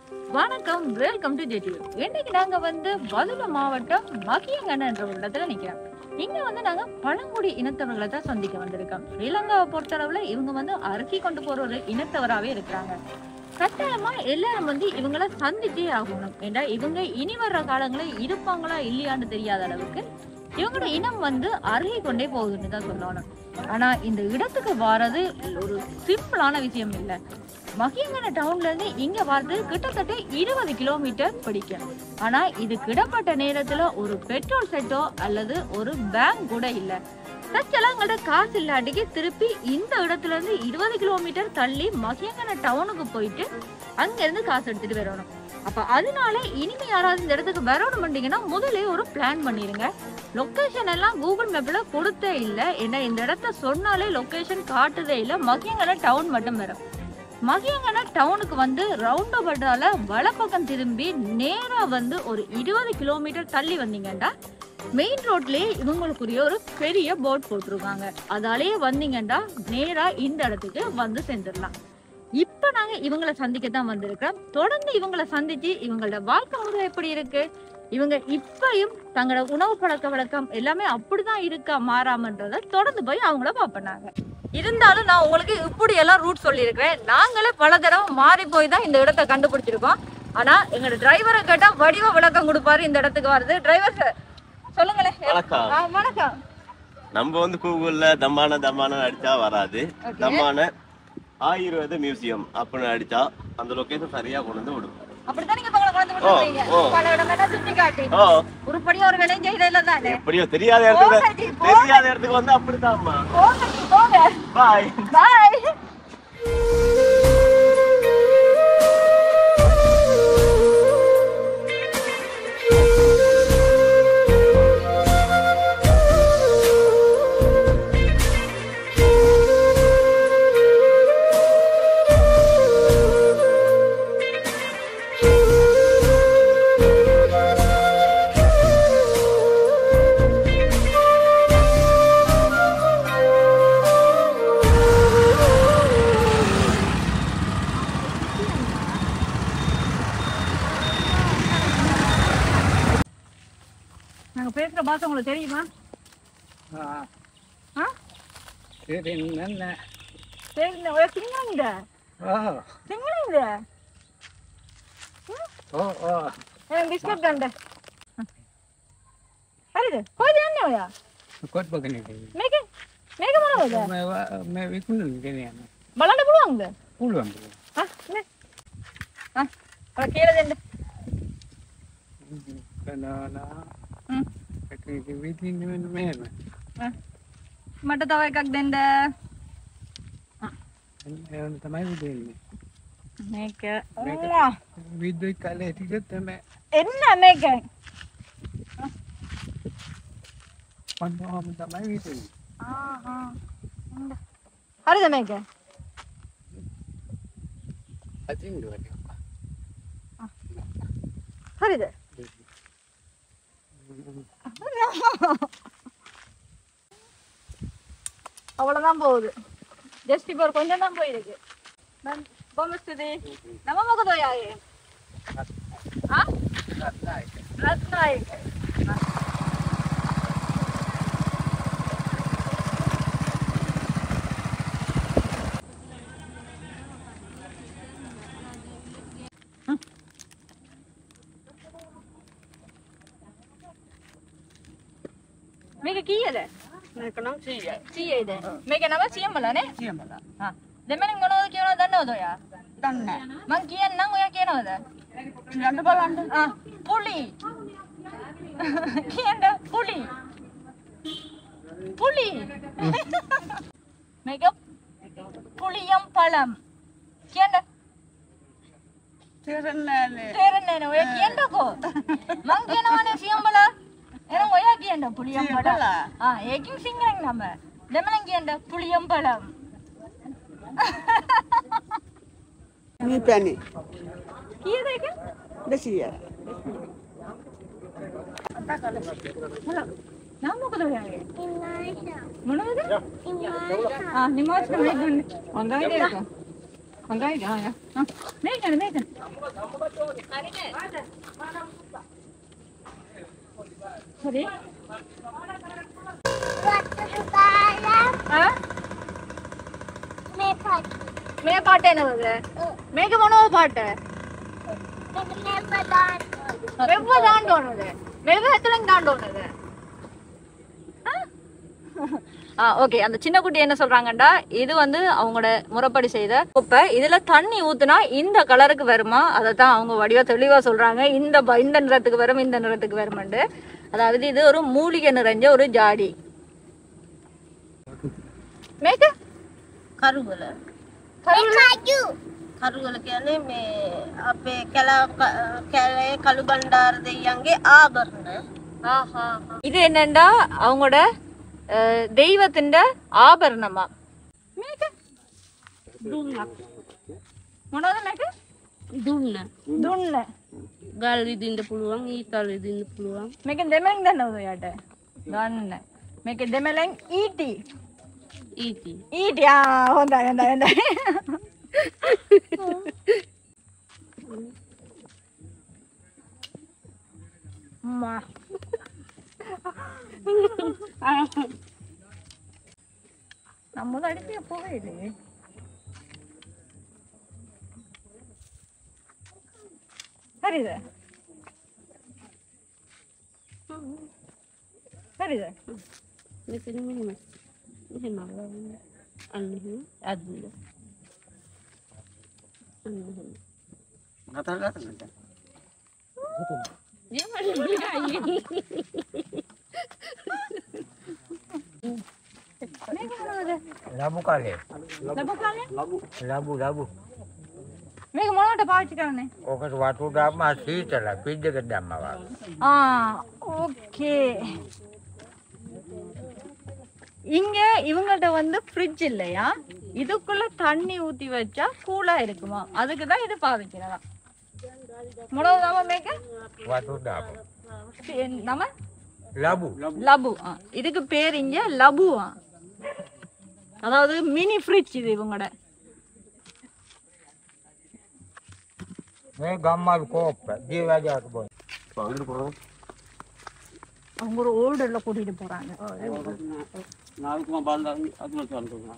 வணக்கம் welcome to JD இன்னைக்கு நாங்க வந்து பதுள மாவட்டம் மகியங்கன்ற ஒரு இடத்துல நிக்கிறோம் இங்க வந்து நாங்க பழங்குடி இனத்தவர்களை தான் சந்திக்க வந்திருக்கோம் ஸ்ரீலங்காவை பொறுத்தளவுல இவங்க வந்து அரிசி கொண்டு போற ஒரு இனத்தவராவே இருக்கிறாங்க கட்டாயமா எல்லாரும் வந்து இவங்கள சந்திச்சே ஆகணும் ஏண்டா இவங்க இனி வர்ற காலங்களில் இருப்பாங்களா இல்லையான்னு தெரியாத அளவுக்கு இவங்களோட இனம் வந்து அருகி கொண்டே போகுதுன்னு தான் சொல்லணும் ஆனா இந்த இடத்துக்கு வாரது ஒரு சிம்பிளான விஷயம் இல்லை மகியங்கன டவுன்ல இருந்து இங்க வரது கிட்டத்தட்ட இருபது கிலோமீட்டர் பிடிக்கும் ஆனா இது கிடப்பட்ட நேரத்துல ஒரு பெட்ரோல் செட்டோ அல்லது ஒரு பேங்க் கூட இல்ல சச்செல்லாம் எங்கள்ட்ட காசு இல்லாட்டிக்கு திருப்பி இந்த இடத்துல இருந்து இருபது கிலோமீட்டர் தள்ளி மகியங்கன டவுனுக்கு போயிட்டு அங்க இருந்து காசு எடுத்துட்டு வரணும் அப்ப அதனால இனிமே யாராவது இந்த இடத்துக்கு வரணும்னீங்கன்னா முதல்ல ஒரு பிளான் பண்ணிருங்க லொகேஷன் எல்லாம் கூகுள் மேப்ல கொடுத்தே இல்ல ஏன்னா இந்த இடத்த சொன்னாலே லொகேஷன் காட்டுதே இல்ல மகியங்கன டவுன் மட்டும் வரும் மகியங்கன டவுனுக்கு வந்து ரவுண்ட் அபவுட்டால வலப்பக்கம் திரும்பி நேரா வந்து ஒரு இருபது கிலோமீட்டர் தள்ளி வந்தீங்கன்னா மெயின் ரோட்லயே இவங்களுக்குரிய ஒரு பெரிய போர்ட் போட்டிருக்காங்க அதாலேயே வந்தீங்கன்னா நேரா இந்த இடத்துக்கு வந்து சேர்ந்துடலாம் இப்ப நாங்க இவங்கள சந்திக்க தான் வந்திருக்கிறோம் தொடர்ந்து இவங்கள சந்திச்சு இவங்களோட வாழ்க்கை முறை எப்படி இருக்கு இவங்க இப்பயும் தங்களோட உணவு பழக்க வழக்கம் எல்லாமே அப்படிதான் இருக்கா மாறாமன்றத தொடர்ந்து போய் அவங்கள பாப்பனாங்க இருந்தாலும் நான் உங்களுக்கு இப்படி எல்லாம் ரூட் சொல்லியிருக்கிறேன் நாங்களே பல தடவை மாறி போய் தான் இந்த இடத்த கண்டுபிடிச்சிருக்கோம் ஆனா எங்களோட டிரைவரை கேட்டா வடிவ விளக்கம் கொடுப்பாரு இந்த இடத்துக்கு வருது டிரைவர் சார் சொல்லுங்களேன் வணக்கம் ஆ, வணக்கம் நம்ம வந்து கூகுள்ல தம்மான தம்மான அடிச்சா வராது Okay. தம்மான ஆயுர்வேத மியூசியம் அப்படின்னு அடிச்சா அந்த லொகேஷன் சரியா கொண்டு வந்து விடும் அப்படித்தான் நீங்க உங்களை கொண்டு விட்டுருக்கீங்க ஓ. பல இடமெல்லாம் சுத்தி காட்டி ஓ உருப்படியா ஒரு வேலையும் செய்யல தானே எப்படியோ தெரியாத இடத்துக்கு போகாதீ, போகாதீ. தெரியாத இடத்துக்கு வந்து அப்படித்தாம்மா போங்க நீ போங்க பாய் பாய் நாங்க பேசுற பாஷை உங்களுக்கு தெரியுமா ஆ சரி என்ன தெரியுங்க ஒரு சிங்கங்க ஓ சிங்கங்க ஓ ஓ எனக்கு பிஸ்கட் கண்ட அरे कोई ध्यान नहीं होया कोट पकड़ने के मैं क्या मैं क्या बोला होगा मैं वा- मैं विकुल के लिए मैं बलाने बुलाऊंगा फूल बन गया हाँ ले हाँ और केला देंगे बनाना हम्म कटने के बीच में में में हाँ मटर तवा एक देंगे मैं तमाम देंगे मैं क्या मैं वाह विद्युत काले ठीक है मैं என்ன मैं क्या पंद्रह हम तमाम देंगे हाँ हाँ अरे मैं क्या अजीम दो अरे दे அவ்வளவுதான் போகுது ஜஸ்ட் இப்போ ஒரு கொஞ்சம் தான் போயிருக்கு நான் பொம்மிஸ்துதி நம்ம முகதோயாயே ஆ ரத்னாயக் මේක කීයද मैं चाहिए සීයද මේක නම සියම්මලනේ चाहिए मला දෙමනින් මොනවද කියනවද දන්නවද ඔයා दन्ने මං කියන්නම් ඔයා කියනවද लंड बलंड ආ පුලි කියන්න පුලි පුලි මේක පුලියම් පළම් කියන්න तेरे नाले තේරෙන්නේ නැහැ ඔයා කියන්නකෝ මං කියනවනේ සියම්බල එහෙනම් ඔයා කියන්න පුලියම් පළම් ආ ඒකින් සිංහලෙන් නම දෙමළෙන් කියන්න පුලියම් පළම් මේ පැණි කීයද ඒක දෙසිය නම් මොකද ඔයාගේ මොනවද ආ නිමාස් මේක හොඳයි ඒක හොඳයි ආ මේකනේ මේක சரி ஆ? மே பாட்டு என்ன வருது மேக மனோ பாட்டு வெவ்வ தாண்டோனது வெவ்வ எத்தனை தாண்டோனது ஆ ஓகே அந்த சின்ன குட்டி என்ன சொல்றாங்கடா இது வந்து அவங்களோட முறைப்படி செய்த குப்பை இதுல தண்ணி ஊத்துனா இந்த கலருக்கு வருமா அதை தான் அவங்க வடிவா தெளிவா சொல்றாங்க இந்த ப- இந்த நிறத்துக்கு வரும் இந்த நிறத்துக்கு வருமெண்டு அதாவது இது ஒரு மூலிகை நிறைஞ்ச ஒரு ஜாடி மேக කරුගල කරුගල කියන්නේ මේ අපේ කැලා කැලේ කළු බණ්ඩාර දෙයියන්ගේ ආභරණ ஆஹா. இது என்னண்டா அவங்களோட அஹ், தெய்வத்தின் ஆபரணமா மேக මොනවද මේක දුන්න දුන්න ගල් විදින්න පුළුවන් ඊතල් විදින්න පුළුවන් මේක දෙමෙන් දන්නවද යට ගන්න මේක දෙමෙලෙන් ඊටි ඊති ඊටි ආ හොඳයි හොඳයි හොඳයි අම්මා. நம்ம அடிச்சு போவே இல்லையே හරිද හරිද මෙතන මෙහෙම මෙහෙම අල්ලන්න. අන්න එහෙම ඇදුල අන්න එහෙම ලබු කාලේ ලබු කාලේ ලබු ලබු මේක මොනවට පාවිච්චි කරන්නේ ඕකට වටු දාපම සීතල පිද්දක දැම්මවා ஆ ஓகே இங்க இவங்கள்ட்ட வந்து ஃப்ரிட்ஜ் இல்லையா இதுக்குள்ள தண்ணி ஊத்தி வச்சா கூலா இருக்குமா அதுக்கு தான் இது பாவிக்கிறதா முடவு நாம மேக்க වටු දාප பே- நம்ம ලබු லபு ஆ, இதுக்கு பேர் இங்க லபுவா அதாவது மினி ஃப்ரிட்ஜ் இது இவங்களோட මේ ගම්මල් කෝප්ප ජීවජාත බො அங்கிட்டு போறோம் அவங்க ஒரு ஓல்டர்ல கூட்டிட்டு போறாங்க නාවිකම බණ්ඩාර අතුල චන්තුනා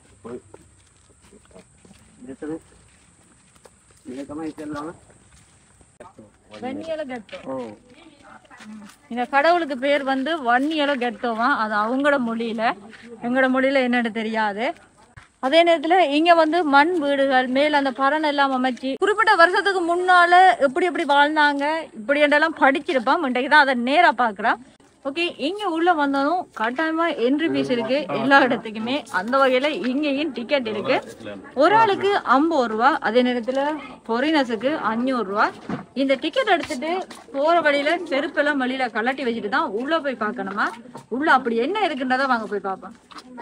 எத்தனை මේ තමයි ඉස්සෙල්ලාම வெண்ணியல கெட்டோ இந்த கடவுளுக்கு பேர் வந்து வன்னியல கெட்டோவா அது அவங்களோட மொழியில எங்களோட மொழியில என்னன்னு தெரியாது அதே நேரத்துல இங்க வந்து மண் வீடுகள் மேல அந்த பரண் எல்லாம் அமைச்சு குறிப்பிட்ட வருஷத்துக்கு முன்னால எப்படி எப்படி வாழ்ந்தாங்க இப்படி என்றெல்லாம் படிச்சிருப்பான் இன்றைக்கு தான் அதை நேரா பாக்குறேன் ஓகே இங்க உள்ள வந்ததும் கட்டாயமா என்ட்ரி ஃபீஸ் இருக்கு எல்லா இடத்துக்குமே அந்த வகையில இங்கேயும் டிக்கெட் இருக்கு ஒரு ஆளுக்கு ஐம்பது ரூபா அதே நேரத்துல பொரினஸுக்கு அஞ்சூறு ரூபா இந்த டிக்கெட் எடுத்துட்டு போற வழியில செருப்பெல்லாம் வழியில கலட்டி வச்சுட்டு தான் உள்ள போய் பார்க்கணுமா உள்ள அப்படி என்ன இருக்குன்றத வாங்க போய் பார்ப்போம்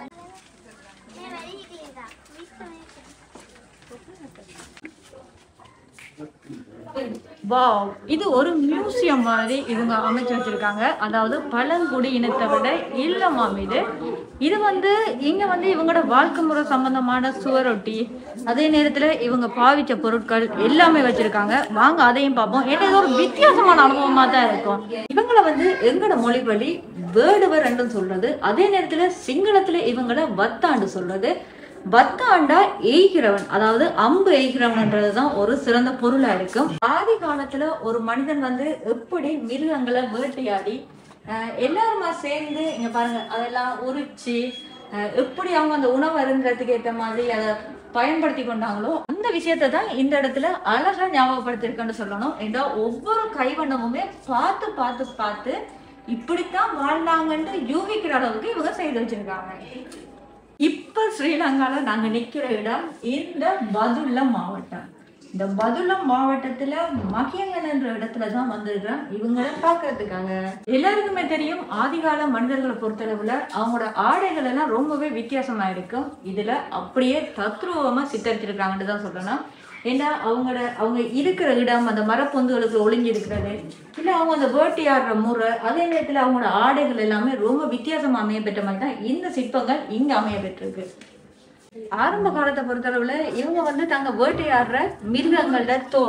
வாவ் இது ஒரு மியூசியம் மாதிரி இவங்க அமைச்சு வச்சிருக்காங்க அதாவது பழங்குடி இனத்தை விட இல்லமாம் இது இது வந்து இங்க வந்து இவங்களோட வாழ்க்கை முறை சம்பந்தமான சுவரொட்டி அதே நேரத்துல இவங்க பாவிச்ச பொருட்கள் எல்லாமே வச்சிருக்காங்க வாங்க அதையும் பார்ப்போம் ஏன்னா இது ஒரு வித்தியாசமான அனுபவமா தான் இருக்கும் இவங்கள வந்து எங்களோட மொழிப்படி வேடுவர் என்று சொல்றது அதே நேரத்துல சிங்களத்துல இவங்கள வத்தாண்டு சொல்றது பத்தாண்டா எய்கிறவன் அதாவது அம்பு எய்கிறவன்ன்றது தான் ஒரு சிறந்த பொருளா இருக்கும் ஆதி காலத்துல ஒரு மனிதன் வந்து எப்படி மிருகங்களை வேட்டையாடி அஹ், எல்லாருமா சேர்ந்து இங்க பாருங்க அதெல்லாம் உரிச்சு அஹ், எப்படி அவங்க அந்த உணவு அருங்கிறதுக்கு ஏற்ற மாதிரி அதை பயன்படுத்தி கொண்டாங்களோ அந்த விஷயத்தை தான் இந்த இடத்துல அழகா ஞாபகப்படுத்திருக்கேன்னு சொல்லணும் ஏன்னா ஒவ்வொரு கைவண்ணமுமே பார்த்து பார்த்து பார்த்து இப்படித்தான் வாழ்ந்தாங்கன்னு யூகிக்கிற அளவுக்கு இவங்க செய்து வச்சிருக்காங்க இப்ப ஸ்ரீலங்கால நாங்க நிக்கிற இடம் இந்த பதுல்ல மாவட்டம் இந்த பதுல்லம் மாவட்டத்துல மகியங்கன் என்ற இடத்துல தான் வந்திருக்கிறோம் இவங்கள பாக்குறதுக்காக எல்லாருக்குமே தெரியும் ஆதிகால மனிதர்களை பொறுத்தளவுல அவங்களோட ஆடைகள் எல்லாம் ரொம்பவே வித்தியாசமா இருக்கும் இதுல அப்படியே தத்ரூபமா சித்தரிச்சிருக்காங்கன்னு தான் சொல்லணும் ஏன்னா அவங்களோட அவங்க இருக்கிற இடம் அந்த மரப்பொந்துகளுக்கு ஒளிஞ்சு இருக்கிறது இல்லை அவங்க அந்த வேட்டையாடுற முறை அதே நேரத்தில் அவங்களோட ஆடைகள் எல்லாமே ரொம்ப வித்தியாசமா அமைய பெற்ற மாதிரி தான் இந்த சிற்பங்கள் இங்க அமைய பெற்றிருக்கு ஆரம்ப காலத்தை பொறுத்தளவுல இவங்க வந்து தங்க வேட்டையாடுற மிருகங்களோட தோல்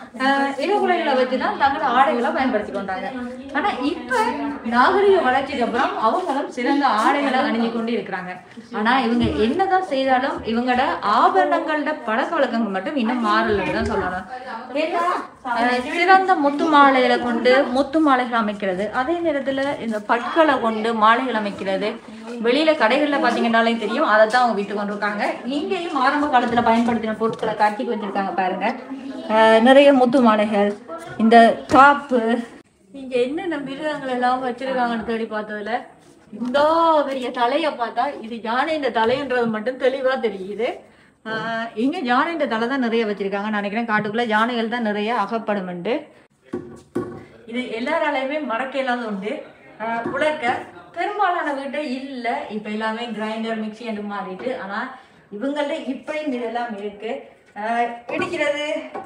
ஆஹ் இடுகுலைகளை வச்சுதான் தங்களோட ஆடைகளை பயன்படுத்தி கொண்டாங்க ஆனா இப்ப நாகரிக வளர்ச்சிக்கு அப்புறம் அவங்களும் சிறந்த ஆடைகளை அணிஞ்சு கொண்டு இருக்கிறாங்க ஆனா இவங்க என்னதான் செய்தாலும் இவங்களோட ஆபரணங்களோட பழக்க வழக்கங்கள் மட்டும் இன்னும் மாறலன்னு தான் சொல்லணும் ஏன்னா ஆஹ் சிறந்த முத்து மாலைகளை கொண்டு முத்து மாலைகள் அமைக்கிறது அதே நேரத்துல இந்த பட்களை கொண்டு மாலைகள் அமைக்கிறது வெளியில கடைகள்ல பாத்தீங்கன்னாலே தெரியும் அதை தான் அவங்க விட்டு கொண்டிருக்காங்க இங்கேயும் ஆரம்ப காலத்துல பயன்படுத்தின பொருட்களை காட்டி வச்சிருக்காங்க பாருங்க ஆஹ் நிறைய முத்து மாலைகள் இந்த காப்பு இங்க என்னென்ன மிருகங்கள் எல்லாம் வச்சிருக்காங்கன்னு தேடி பார்த்ததுல இந்த பெரிய தலைய பார்த்தா இது யானை இந்த தலைன்றது மட்டும் தெளிவா தெரியுது ஆஹ் இங்க யானைன்ற தலை தான் நிறைய வச்சிருக்காங்க நான் நினைக்கிறேன் காட்டுக்குள்ள யானைகள் தான் நிறைய அகப்படும் இது எல்லாராலையுமே மறக்க இல்லாத உண்டு ஆஹ் உலக்க பெரும்பாலான வீட்டை இல்ல இப்ப எல்லாமே கிரைண்டர் மிக்ஸி என்று மாறிட்டு ஆனா இவங்கள்ட்ட இப்படியும் இதெல்லாம் இருக்கு ஆஹ் இடிக்கிறது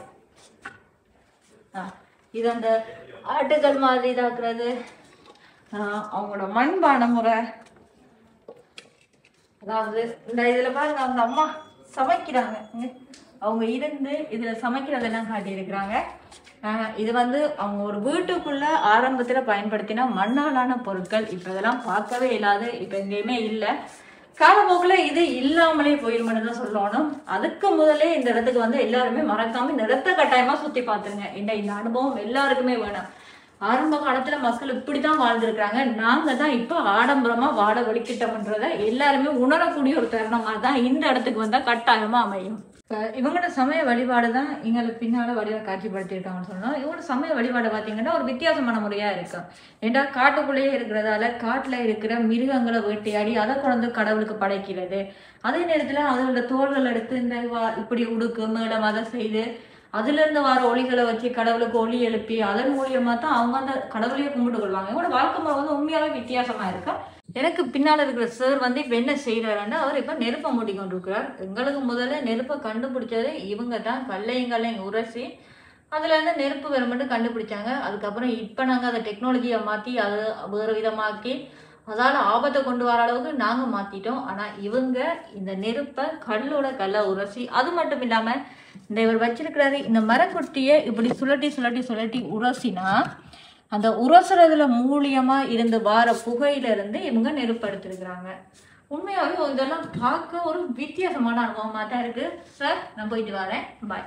ஆஹ் இது அந்த ஆட்டுக்கள் மாதிரி இதாக்குறது ஆஹ் அவங்களோட மண்பான முறை அதாவது இந்த இதுல பாருங்க அவங்க அம்மா சமைக்கிறாங்க இங்க அவங்க இருந்து இதுல சமைக்கிறதெல்லாம் காட்டியிருக்கிறாங்க ஆஹ் இது வந்து அவங்க ஒரு வீட்டுக்குள்ள ஆரம்பத்துல பயன்படுத்தின மண்ணாலான பொருட்கள் இப்ப இதெல்லாம் பார்க்கவே இல்லாது இப்ப எங்கேயுமே இல்லை காலப்போக்குல இது இல்லாமலே போயிருமென்னு தான் சொல்லணும் அதுக்கு முதல்ல இந்த இடத்துக்கு வந்து எல்லாருமே மறக்காம இந்த இடத்த கட்டாயமா சுத்தி பார்த்துருங்க இந்த இந்த அனுபவம் எல்லாருக்குமே வேணும் ஆரம்ப காலத்துல மக்கள் இப்படிதான் வாழ்ந்திருக்காங்க நாங்க தான் இப்ப ஆடம்பரமா வாழ வலிக்கிட்டோம்ன்றத எல்லாருமே உணரக்கூடிய ஒரு தருணமா தான் இந்த இடத்துக்கு வந்தா கட்டாயமா அமையும் இப்ப இவங்களோட சமய வழிபாடு தான் எங்களுக்கு பின்னால வடிவ காட்சிப்படுத்தியிருக்காங்கன்னு சொன்னோம் இவங்களோட சமய வழிபாடு பார்த்தீங்கன்னா ஒரு வித்தியாசமான முறையா இருக்கும் ஏன்டா காட்டுக்குள்ளேயே இருக்கிறதால காட்டுல இருக்கிற மிருகங்களை வேட்டையாடி அதை கொண்டு கடவுளுக்கு படைக்கிறது அதே நேரத்துல அதோட தோள்கள் எடுத்து இந்த வா- இப்படி உடுக்கு மேடம் அதை செய்து அதுல இருந்து வர ஒளிகளை வச்சு கடவுளுக்கு ஒளி எழுப்பி அதன் மூலியமா தான் அவங்க அந்த கடவுளையே கும்பிட்டு கொள்வாங்க இவங்களோட வாழ்க்கை முறை வந்து உண்மையாவே வித்தியாசமா இருக்கும் எனக்கு பின்னால இருக்கிற சார் வந்து இப்ப என்ன செய்யறாருன்னா அவர் இப்ப நெருப்பை மூட்டி கொண்டிருக்கிறார் எங்களுக்கு முதல்ல நெருப்பை கண்டுபிடிச்சது இவங்க தான் கல்லையும் கல்லையும் உரசி அதுல இருந்து நெருப்பு வேற மட்டும் கண்டுபிடிச்சாங்க அதுக்கப்புறம் இப்ப நாங்க அதை டெக்னாலஜியை மாத்தி அதை வேறு விதமாக்கி அதால ஆபத்தை கொண்டு வர அளவுக்கு நாங்க மாத்திட்டோம் ஆனா இவங்க இந்த நெருப்பை கல்லோட கல்லை உரசி அது மட்டும் இல்லாம இந்த இவர் வச்சிருக்கிறாரு இந்த மரக்குட்டியை இப்படி சுழட்டி சுழட்டி சுழட்டி உரசினா அந்த உரசுறதுல மூலியமா இருந்து வார புகையில இருந்து இவங்க நெருப்பு எடுத்திருக்கிறாங்க உண்மையாவே இதெல்லாம் பார்க்க ஒரு வித்தியாசமான அனுபவமா தான் இருக்கு சார் நான் போயிட்டு வரேன் பாய்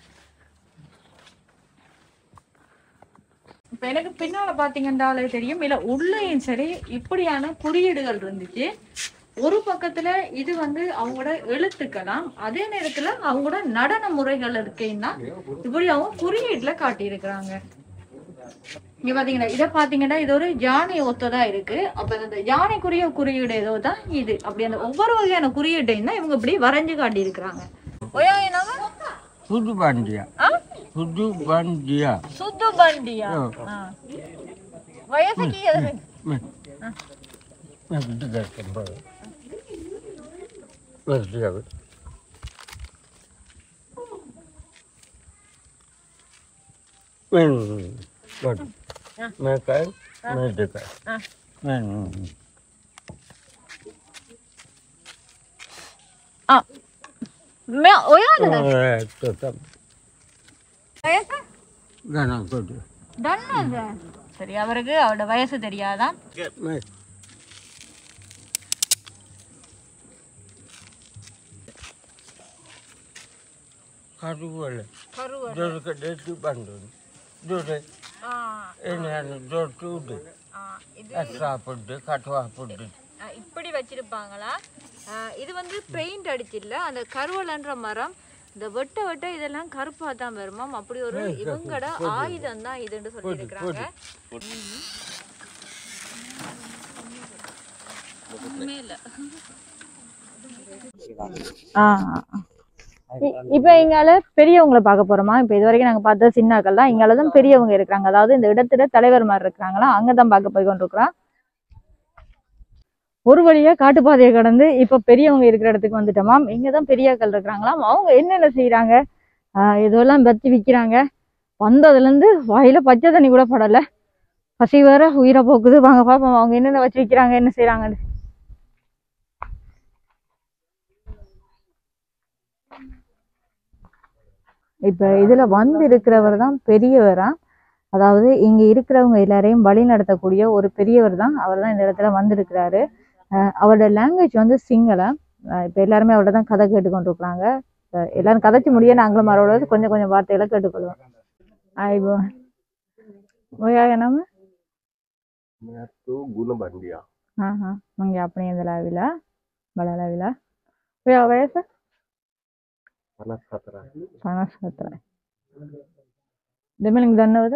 இப்ப எனக்கு பின்னால பாத்தீங்கன்னாலே தெரியும் இல்ல உள்ளேயும் சரி இப்படியான குறியீடுகள் இருந்துச்சு ஒரு பக்கத்துல இது வந்து அவங்களோட எழுத்துக்கலாம் அதே நேரத்துல அவங்களோட நடன முறைகள் இருக்கேன்னா இப்படி அவங்க குறியீட்டுல காட்டியிருக்கிறாங்க இங்க பாத்தீங்கன்னா இத பாத்தீங்கன்னா இது ஒரு யானை ஒத்ததா இருக்கு அப்ப இந்த யானைக்குரிய குறியீடு ஏதோ தான் இது அப்படி அந்த ஒவ்வொரு வகையான குறியீட்டையும் தான் இவங்க இப்படி வரைஞ்சு காட்டி இருக்கிறாங்க Sudu bandia. Sudu bandia. சுத்து பண்டியா ஆ. வயசுக்கு எது Nah, itu dah kembal. Mas dia. Men, men, mereka, mereka, men. ஆ மே- ஒயாது Eh, tetap, வயசு ganang kodo. தன்னது சரி அவருக்கு அவரோட வயசு தெரியாதான் Mas. Karu boleh. Dulu ke dia tu Bandung. Dulu ini anu dulu tu deh. Asa pun deh, katwa pun deh. இப்படி வச்சிருப்பாங்களா ஆஹ் இது வந்து paint அடிச்சிடல அந்த கருவலன்ற மரம் இந்த வெட்ட வெட்ட இதெல்லாம் கருப்பா தான் வருமாம் அப்படி ஒரு இவங்களோட ஆயுதம் தான் இதுன்னு சொல்லியிருக்கிறாங்க இப்ப எங்கால பெரியவங்களை பார்க்க போறோமா இப்ப இது வரைக்கும் நாங்க பார்த்த சின்னாக்கள் தான் இங்கால தான் பெரியவங்க இருக்கிறாங்க அதாவது இந்த இடத்துல தலைவர் மாதிரி இருக்கிறாங்களா அங்கதான் பார்க்க போய் கொண்டிருக்கிறோம் ஒரு வழியா காட்டுப்பாதையை கடந்து இப்ப பெரியவங்க இருக்கிற இடத்துக்கு வந்துட்டோமாம் இங்கதான் பெரியாக்கள் இருக்கிறாங்களாம் அவங்க என்னென்ன செய்யறாங்க ஆஹ் இதெல்லாம் பத்தி விக்கிறாங்க வந்ததுல இருந்து வாயில பச்சை தண்ணி கூட படல பசி வேற உயிரை போக்குது வாங்க பாப்போம் அவங்க என்னென்ன வச்சு விக்கிறாங்க என்ன செய்யறாங்கன்னு இப்போ இதில் வந்து இருக்கிறவர் தான் பெரியவரா அதாவது இங்கே இருக்கிறவங்க எல்லாரையும் வழி நடத்தக்கூடிய ஒரு பெரியவர் தான் அவர் தான் இந்த இடத்துல வந்திருக்கிறாரு அஹ் அவரோட லாங்குவேஜ் வந்து சிங்களம் இப்போ எல்லாருமே அவரோட தான் கதை கேட்டுக்கொண்டிருக்கிறாங்க அஹ் எல்லாரும் கதைச்சு முடிய நாங்களும் அவரோட கொஞ்சம் கொஞ்சம் வார்த்தைகளை கேட்டுக்கொள்வோம் ஆய்வு ඔයාගේ නම මෙතු ගුණ බන්ඩියා හා හා මගේ අපනේ ඉඳලා ඇවිලා බලලා ඇවිලා ඔයා වයස පනස් හතරයි 54යි දෙමළෙන් දන්නවද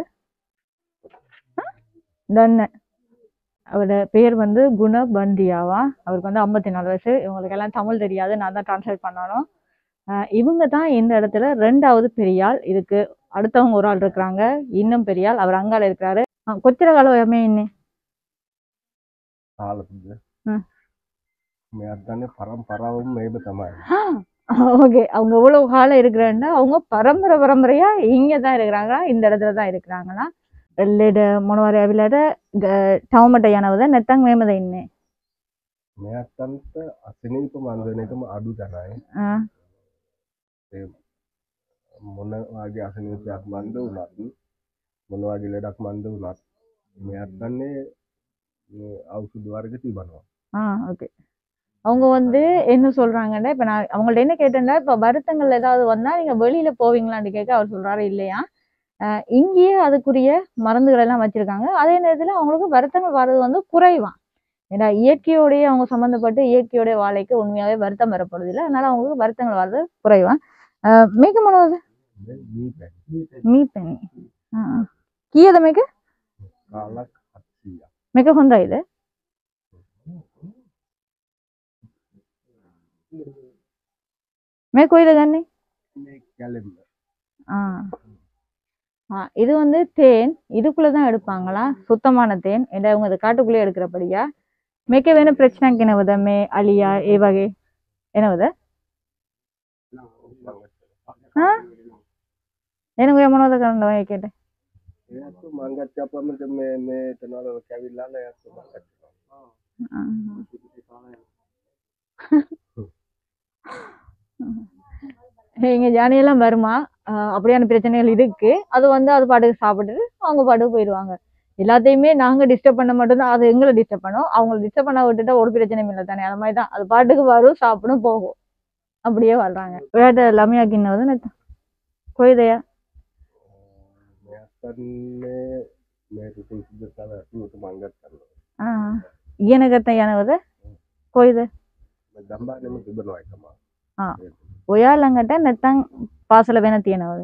දන්න அவரோட பேர் வந்து குண பண்டியாவா அவருக்கு வந்து ஐம்பத்தி நாலு வயசு இவங்களுக்கு எல்லாம் தமிழ் தெரியாது நான் தான் டிரான்ஸ்லேட் பண்ணணும் ஆஹ் இவங்க தான் இந்த இடத்துல ரெண்டாவது பெரியாள் இதுக்கு அடுத்தவங்க ஒரு ஆள் இருக்கிறாங்க இன்னும் பெரியாள் அவர் அங்கால இருக்கிறாரு ஆஹ் கொச்சிர காலம் இன்னே කාලපුද ம். මෙයක් දන්න පරම්පරාවම මේම තමයි ஓகே அவங்க இவ்வளவு காலம் இருக்கிறாங்கன்னா அவங்க பரம்பரை பரம்பரையா இங்க தான் இருக்கிறாங்களா இந்த இடத்துல தான் இருக்கிறாங்களா එල්ලෙඩ මොනවර ඇවිලට ටවමට යනවද නැත්තං මෙමද ඉන්නේ මෙයත්තන්ට අසනීප මන්දනකම අඩු තැනයි මොනවාගේ අසනීපයක් මන්ද වනත් මොනවාගේ ලෙඩක් මන්ද වනත් මෙයත්දන්නේ අවුසුදු වර්ග තිබනවා ஆ ஓகே அவங்க வந்து என்ன சொல்றாங்கன்னா இப்ப நான் அவங்கள்ட்ட என்ன கேட்டேன்னா இப்ப வருத்தங்கள் ஏதாவது வந்தா நீங்க வெளியில போவீங்களான்னு கேட்க அவர் சொல்றாரு இல்லையா அஹ் இங்கேயே அதுக்குரிய மருந்துகள் எல்லாம் வச்சிருக்காங்க அதே நேரத்துல அவங்களுக்கு வருத்தங்கள் வர்றது வந்து குறைவான் ஏன்னா இயற்கையோடய அவங்க சம்மந்தப்பட்டு இயற்கையோடைய வாழைக்கு உண்மையாவே வருத்தம் வரப்படுது இல்லை அதனால அவங்களுக்கு வருத்தங்கள் வர்றது குறைவான் அஹ் මේක මොනවද මී පැ මී පැණි ආ. කීයද මේක කාලක් හත්සිය මේක හොඳයිද මේ කොයිද ගන්නේ කැලෙම ஆ ஆ இது வந்து தேன் இதுக்குள்ள தான் எடுப்பாங்களா சுத்தமான தேன் ஏன்னா இவங்க இது காட்டுக்குள்ளே எடுக்கிறபடியா මේක වෙන ප්‍රශ්නයක් එනවද මේ අලියා ඒ වගේ එනවද ආ එනගොය මොනවද කරන්න ඔය එකට ඒතු මංගච්චාපමට මේ මේ තනල කැවිල්ලාල ඇත්තු මංගච්චා இங்க ஜானியெல்லாம் வருமா ஆஹ் அப்படியான பிரச்சனைகள் இருக்கு அது வந்து அது பாட்டுக்கு சாப்பிட்டுட்டு அவங்க பாட்டுக்கு போயிடுவாங்க எல்லாத்தையுமே நாங்க டிஸ்டர்ப் பண்ண மட்டும்தான் அது எங்களை டிஸ்டர்ப் பண்ணோம் அவங்களை டிஸ்டர்ப் பண்ண விட்டுட்டா ஒரு பிரச்சனையும் இல்லை தானே அது மாதிரி தான் அது பாட்டுக்கு வரும் சாப்பிடும் போகும் அப்படியே வாழ்றாங்க வேட்ட எல்லாமே ஆக்கினது நேத்து கொய்தையா මෙයත්තන්නේ මේ රුතු සිද්ධ කල ඇතුතු මංගත් කරන්න ஆஹ் ඊයනගත යනවද කොයිද දම්බානම තිබනවා එකම ඔයාළඟට නැත්තං පාසල වෙන තියෙනවද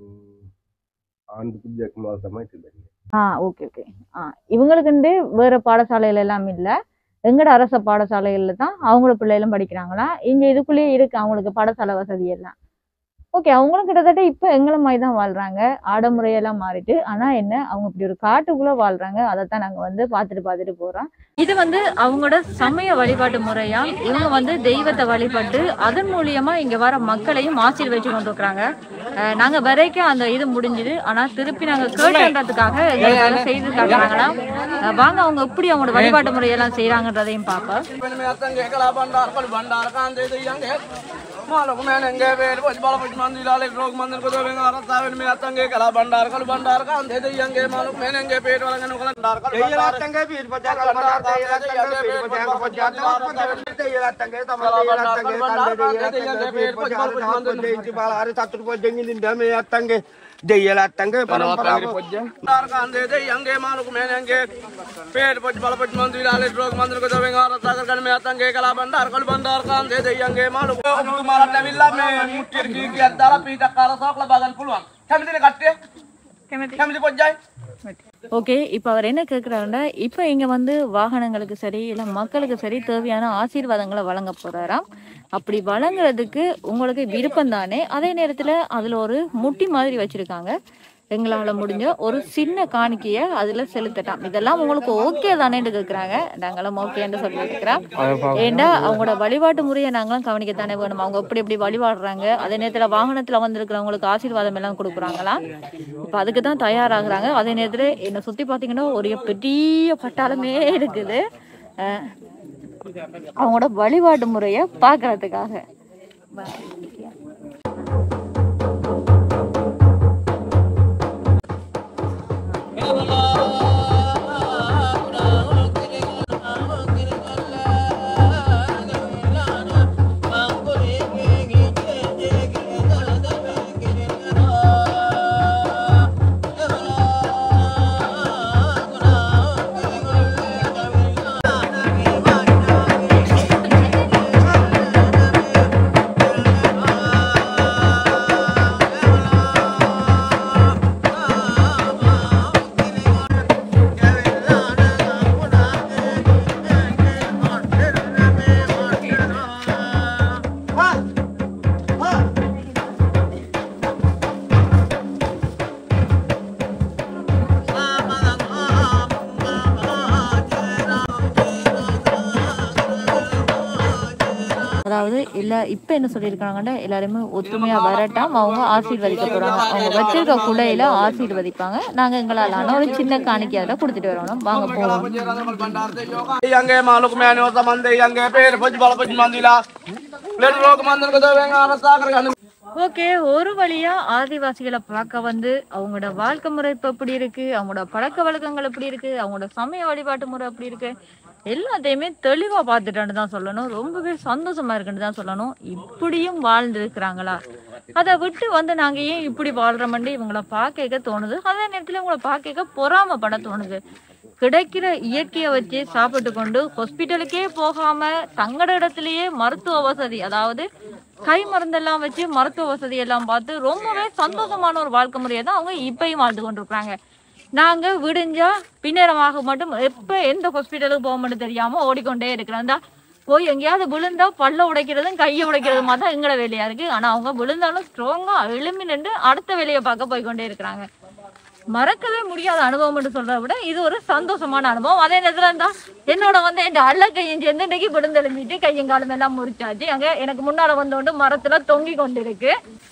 ආණ්ඩු පුද්ජක් මල් තමයි තිබෙන්නේ ஆ ஓகே ஓகே ஆ இவங்களுக்குண்டு வேற பாடசாலைகள் எல்லாம் இல்ல எங்கட அரச பாடசாலைகள்ல தான் அவங்களோட பிள்ளைகளும் படிக்கிறாங்களா இங்க இதுக்குள்ளேயே இருக்கு அவங்களுக்கு பாடசாலை வசதி எல்லாம் ஓகே அவங்களும் கிட்டத்தட்ட இப்ப எங்களை மாதிரி தான் வாழ்றாங்க ஆடமுறையெல்லாம் மாறிட்டு ஆனா என்ன அவங்க இப்படி ஒரு காட்டுக்குள்ள வாழ்றாங்க அதைத்தான் நாங்க வந்து பார்த்துட்டு பார்த்துட்டு போறோம் இது வந்து அவங்களோட சமய வழிபாட்டு முறையா இவங்க வந்து தெய்வத்தை வழிபட்டு அதன் மூலியமா இங்க வர மக்களையும் ஆசீர்வதிச்சு கொண்டிருக்கிறாங்க அஹ் நாங்க வரைக்கும் அந்த இது முடிஞ்சுது ஆனா திருப்பி நாங்க கேட்டுன்றதுக்காக எங்களுக்கு வந்து செய்து காட்டுறாங்களா அஹ் வாங்க அவங்க எப்படி அவங்களோட வழிபாட்டு முறையெல்லாம் செய்யறாங்கன்றதையும் பார்ப்போம் වෙන මේ අත්තන්ගේ කලා බණ්ඩාර කළු බණ්ඩාර කාන්දේ දෙයියන්ගේ මාලක මෑනන්ගේ වේල පොඩි බල පොඩි මන්දිලාලේ රෝග මන්දිර කොදවෙන් ආරත්තා වෙන මේ අත්තන්ගේ කලා බණ්ඩාර කළු බණ්ඩාර කාන්දේ දෙයියන්ගේ මාලක මෑනන්ගේ පේට වලගෙන කළා බණ්ඩාර කළු බණ්ඩාර අත්තන්ගේ පීට පොජා කළා බණ්ඩාර දෙයියන්ගේ පීට පොජා පොජා දෙයියන්ගේ අත්තන්ගේ තමයි අත්තන්ගේ කාන්දේ දෙයියන්ගේ පීට පොජා පොජා මන්දිර ඉති බාල හරි සතුටු පොජෙන් ඉඳින් මේ අත්තන්ගේ දෙයියල අත්තන්ගේ පරම්පරාව බණ්ඩාර කාන්දේ දෙයියන්ගේ මාලක මෑනන්ගේ පේට පොඩි බල පොඩි මන්දිලාලේ රෝග මන්දිර කොදවෙන් ආරත්තා කරගෙන මේ අත්තන්ගේ කලා බණ්ඩාර කළු බණ්ඩාර කාන්දේ දෙයියන්ගේ මාලක ඔබතුමාලට ඇවිල්ලා මේ මුට්ටියට කී කීයක් දාලා පීටක් කාලා සෝක් ලබා ගන්න පුළුවන් කැමතිනේ කට්ටිය කැමති කැමති පොජ්ජයි ஓகே இப்போ அவர் என்ன கேட்குறாருன்னா இப்போ இங்கே வந்து வாகனங்களுக்கு சரி இல்லை மக்களுக்கு சரி தேவையான ஆசீர்வாதங்களை வழங்க போறாராம் அப்படி வழங்குறதுக்கு உங்களுக்கு விருப்பம் தானே அதே நேரத்தில் அதில் ஒரு முட்டி மாதிரி வச்சுருக்காங்க எங்களால் முடிஞ்ச ஒரு சின்ன காணிக்கையை அதில் செலுத்தட்டாம் இதெல்லாம் உங்களுக்கு ஓகே தானேன்னு கேட்குறாங்க நாங்களும் ஓகேன்னு சொல்லியிருக்கிறோம் ஏண்டா அவங்களோட வழிபாட்டு முறையை நாங்களும் கவனிக்கத்தானே வேணும் அவங்க எப்படி எப்படி வழிபாடுறாங்க அதே நேரத்தில் வாகனத்தில் வந்திருக்கிறவங்களுக்கு ஆசீர்வாதம் எல்லாம் கொடுக்குறாங்களாம் இப்போ அதுக்கு தான் தயாராகிறாங்க அதே நேரத்தில் என்னை சுற்றி பார்த்தீங்கன்னா ஒரு பெரிய பட்டாளமே இருக்குது அஹ் அவங்களோட வழிபாட்டு முறையை பார்க்கறதுக்காக அதாவது இல்ல இப்ப என்ன சொல்லியிருக்காங்கன்னா எல்லாருமே ஒத்துமையா வரட்டாம் அவங்க ஆசீர்வதிக்க போறாங்க அவங்க வச்சிருக்க குலையில ஆசீர்வதிப்பாங்க நாங்க எங்களால் ஆன ஒரு சின்ன காணிக்கையால கொடுத்துட்டு வரணும் வாங்க போவோம் Yange maluk me ano samande yange per poj bala poj mandila. Let rok mandan ko dewenga rasa kar okay ஒரு வழியா ஆதிவாசிகளை பார்க்க வந்து அவங்களோட வாழ்க்கை முறை இப்ப எப்படி இருக்கு அவங்களோட பழக்க வழக்கங்கள் எப்படி இருக்கு அவங்களோட சமய வழிபாட்டு முறை எப்படி இருக்கு எல்லாத்தையுமே தெளிவா பார்த்துட்டேன்னு தான் சொல்லணும் ரொம்பவே சந்தோஷமா இருக்குன்னு தான் சொல்லணும் இப்படியும் வாழ்ந்து இருக்கிறாங்களா அதை விட்டு வந்து நாங்க ஏன் இப்படி வாழ்றோம்னு இவங்கள பார்க்க தோணுது அதே நேரத்துல இவங்கள பார்க்க பொறாமப்பட தோணுது கிடைக்கிற இயற்கையை வச்சு சாப்பிட்டு கொண்டு ஹாஸ்பிட்டலுக்கே போகாம தங்கட இடத்துலயே மருத்துவ வசதி அதாவது கை மருந்தெல்லாம் வச்சு மருத்துவ வசதி எல்லாம் பார்த்து ரொம்பவே சந்தோஷமான ஒரு வாழ்க்கை முறையை தான் அவங்க இப்பயும் வாழ்ந்து கொண்டிருக்கிறாங்க நாங்க விடிஞ்சா பின்னேரமாக மட்டும் எப்ப எந்த ஹாஸ்பிட்டலுக்கு போக மட்டும் தெரியாம ஓடிக்கொண்டே இருக்கிறோம் தான் போய் எங்கேயாவது விழுந்தா பல்ல உடைக்கிறதும் கையை உடைக்கிறதுமா தான் எங்களோட வேலையா இருக்கு ஆனா அவங்க விழுந்தாலும் ஸ்ட்ராங்கா எழும்பி நின்று அடுத்த வேலையை பார்க்க போய்க்கொண்டே இருக்கிறாங்க மறக்கவே முடியாத அனுபவம் என்று சொல்றத விட இது ஒரு சந்தோஷமான அனுபவம் அதே நேரத்துல இருந்தா என்னோட வந்து என் அல்ல கையும் சேர்ந்து இன்னைக்கு விழுந்தெழும்பிட்டு கையும் காலம் எல்லாம் முறிச்சாச்சு அங்க எனக்கு முன்னால வந்தோண்டு மரத்துல தொங்கி கொண்டிருக்கு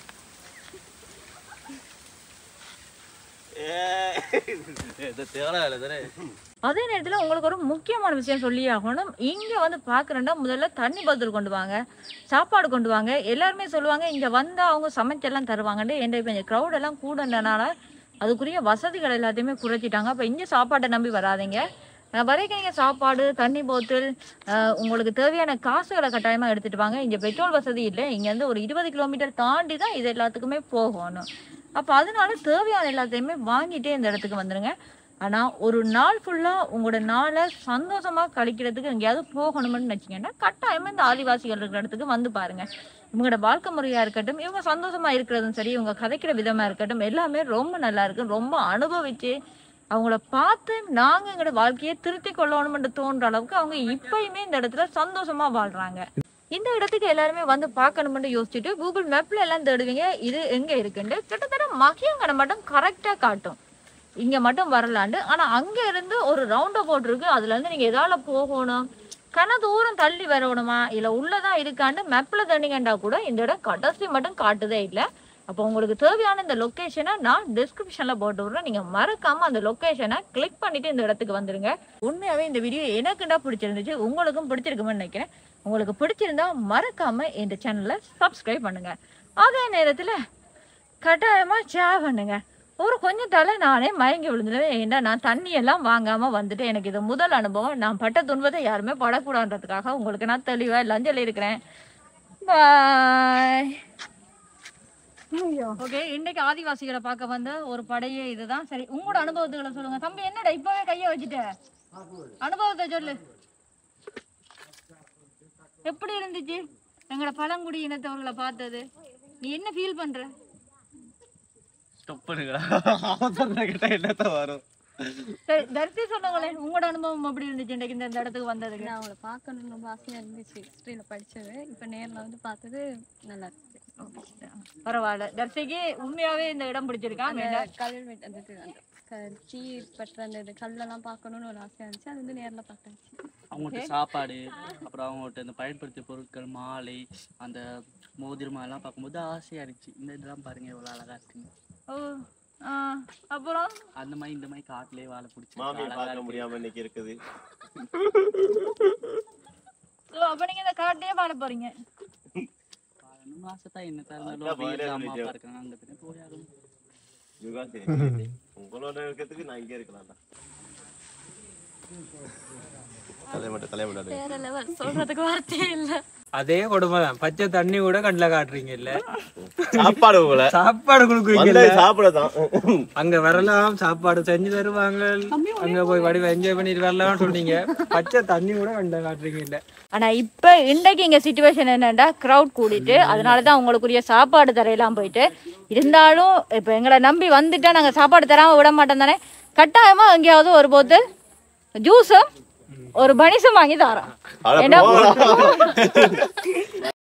இது தேவையில்ல தானே அதே நேரத்துல உங்களுக்கு ஒரு முக்கியமான விஷயம் சொல்லி ஆகணும் இங்க வந்து பாக்குறேன்னா முதல்ல தண்ணி பத்திரம் கொண்டு வாங்க சாப்பாடு கொண்டு வாங்க எல்லாருமே சொல்லுவாங்க இங்க வந்தா அவங்க சமைச்செல்லாம் தருவாங்கன்னு என்ற இப்ப இந்த crowd எல்லாம் கூடனால அதுக்குரிய வசதிகள் எல்லாத்தையுமே குறைச்சிட்டாங்க அப்ப இங்க சாப்பாட்டை நம்பி வராதீங்க அஹ் வரைக்கும் நீங்க சாப்பாடு தண்ணி போத்தல் அஹ் உங்களுக்கு தேவையான காசுகளை கட்டாயமா எடுத்துட்டு வாங்க இங்க பெட்ரோல் வசதி இல்லை இங்க இருந்து ஒரு இருபது கிலோமீட்டர் தாண்டி தான் இது எல்லாத்துக்குமே போகணும் அப்ப அதனால தேவையான எல்லாத்தையுமே வாங்கிட்டே இந்த இடத்துக்கு வந்துருங்க ஆனா ஒரு நாள் ஃபுல்லா உங்களோட நாளை சந்தோஷமா கழிக்கிறதுக்கு எங்கேயாவது போகணும்னு நினைச்சீங்கன்னா கட்டாயமா இந்த ஆதிவாசிகள் இருக்கிற இடத்துக்கு வந்து பாருங்க இவங்களோட வாழ்க்கை முறையா இருக்கட்டும் இவங்க சந்தோஷமா இருக்கிறதும் சரி இவங்க கதைக்கிற விதமா இருக்கட்டும் எல்லாமே ரொம்ப நல்லா இருக்கு ரொம்ப அனுபவிச்சு அவங்கள பார்த்து நாங்க எங்களோட வாழ்க்கையை திருத்தி கொள்ளணும்னு தோன்ற அளவுக்கு அவங்க இப்பயுமே இந்த இடத்துல சந்தோஷமா வாழ்றாங்க இந்த இடத்துக்கு எல்லாருமே வந்து பார்க்கணும்னு யோசிச்சுட்டு கூகுள் மேப்ல எல்லாம் தேடுவீங்க இது எங்க இருக்குன்னு கிட்டத்தட்ட மகியங்கனை மட்டும் கரெக்டா காட்டும் இங்க மட்டும் வரலாண்டு ஆனா அங்க இருந்து ஒரு ரவுண்ட் அபவுட் இருக்கு அதுல இருந்து நீங்க எதால போகணும் கன தூரம் தள்ளி வரணுமா இல்ல உள்ளதான் இருக்காண்டு மேப்ல தண்ணிங்கண்டா கூட இந்த இடம் கடைசி மட்டும் காட்டுதே இல்ல அப்போ உங்களுக்கு தேவையான இந்த லொகேஷனை நான் டிஸ்கிரிப்ஷன்ல போட்டு விடுறேன் நீங்க மறக்காம அந்த லொகேஷனை கிளிக் பண்ணிட்டு இந்த இடத்துக்கு வந்துருங்க உண்மையாவே இந்த வீடியோ எனக்குண்டா பிடிச்சிருந்துச்சு உங்களுக்கும் பிடிச்சிருக்குமென்னு நினைக்கிறேன் உங்களுக்கு பிடிச்சிருந்தா மறக்காம இந்த சேனலை சப்ஸ்கிரைப் பண்ணுங்க அதே நேரத்துல கட்டாயமா ஷேர் பண்ணுங்க ஒரு கொஞ்சம் தலை நானே மயங்கி விழுந்துடுவேன் ஏன்னா நான் தண்ணி எல்லாம் வாங்காம வந்துட்டு எனக்கு இது முதல் அனுபவம் நான் பட்ட துன்பத்தை யாருமே படக்கூடாதுன்றதுக்காக உங்களுக்கு நான் தெளிவா எல்லாம் சொல்லியிருக்கிறேன் பாய் ஓகே இன்னைக்கு ஆதிவாசிகளை பார்க்க வந்த ஒரு படையே இதுதான் சரி உங்களோட அனுபவத்துகளை சொல்லுங்க தம்பி என்னடா இப்பவே கைய வச்சுட்ட அனுபவத்தை சொல்லு எப்படி இருந்துச்சு எங்களோட பழங்குடி இனத்தவர்களை பார்த்தது நீ என்ன ஃபீல் பண்ற ஸ்டாப் பண்ணுங்கடா அவசரம் கிட்ட என்னத்த வரும் சரி தரிசி சொல்லுங்களேன் உங்களோட அனுபவம் எப்படி இருந்துச்சு இன்னைக்கு இந்த இந்த இடத்துக்கு வந்ததுக்கு நான் அவங்கள பார்க்கணும்னு ரொம்ப ஆசையாக இருந்துச்சு ஹிஸ்ட்ரியில் படித்தது இப்போ நேரில் வந்து பார்த்தது நல்லா இருந்துச்சு பரவாயில்ல தர்சிக்கு உண்மையாவே இந்த இடம் பிடிச்சிருக்கா அந்த கல்வெட்டு அந்த இது, அந்த க- தீ பற்ற அந்த இது கல்லெல்லாம் பார்க்கணும்னு ஒரு ஆசையாக இருந்துச்சு அது வந்து நேரில் பார்த்தாச்சு அவங்கள்ட்ட சாப்பாடு அப்புறம் அவங்கள்ட்ட இந்த பயன்படுத்திய பொருட்கள் மாலை அந்த மோதிரம் எல்லாம் பார்க்கும்போது ஆசையா இருந்துச்சு இந்த இதெல்லாம் பாருங்க எவ்வளவு அழகா இருக்குங்க ஓ ஆ, அப்புறம் அந்த மாதிரி இந்த மாதிரி காட்டுலயே வாழை பிடிச்சி மாமியை பார்க்க முடியாம இன்னைக்கு இருக்குது ஓ, அப்ப நீங்க இந்த காட்டையே வாழ போறீங்க வாழணும்னு ஆசை தான் என்ன அதான் இருந்தாலும் பதிலே வீட்டுல அம்மா சொல்லிட்டேன். அப்பா இருக்காங்க அங்க போய் போய் ஆகணும் யுகா சரி உங்களோட இருக்கிறதுக்கு நான் இங்கே இருக்கலாம்டா தலைமட்ட தலைமட்ட வேற லெவல் சொல்றதுக்கு வார்த்தையே இல்ல அதே கொடுமை தான் பச்சை தண்ணி கூட கண்ணில் காட்டுறீங்க இல்ல சாப்பாடு போல சாப்பாடு கொடுக்குறீங்க வந்தது சாப்பிட தான் அங்க வரலாம் சாப்பாடு செஞ்சு தருவாங்க அங்க போய் வடிவ என்ஜாய் பண்ணிட்டு வரலாம்னு சொன்னீங்க பச்சை தண்ணி கூட கண்ணில் காட்டுறீங்க இல்ல ஆனா இப்ப இன்றைக்கு இங்க சுச்சுவேஷன் என்னன்னா க்ரௌட் கூடிட்டு அதனால தான் உங்களுக்குரிய சாப்பாடு தரையெல்லாம் போயிட்டு இருந்தாலும் இப்ப எங்களை நம்பி வந்துட்டா நாங்க சாப்பாடு தராம விட மாட்டோம் தானே கட்டாயமா எங்கேயாவது ஒரு போத்து ஜூஸும் ஒரு பனிசும் வாங்கி தரோம் அட ஏன்னா போடா.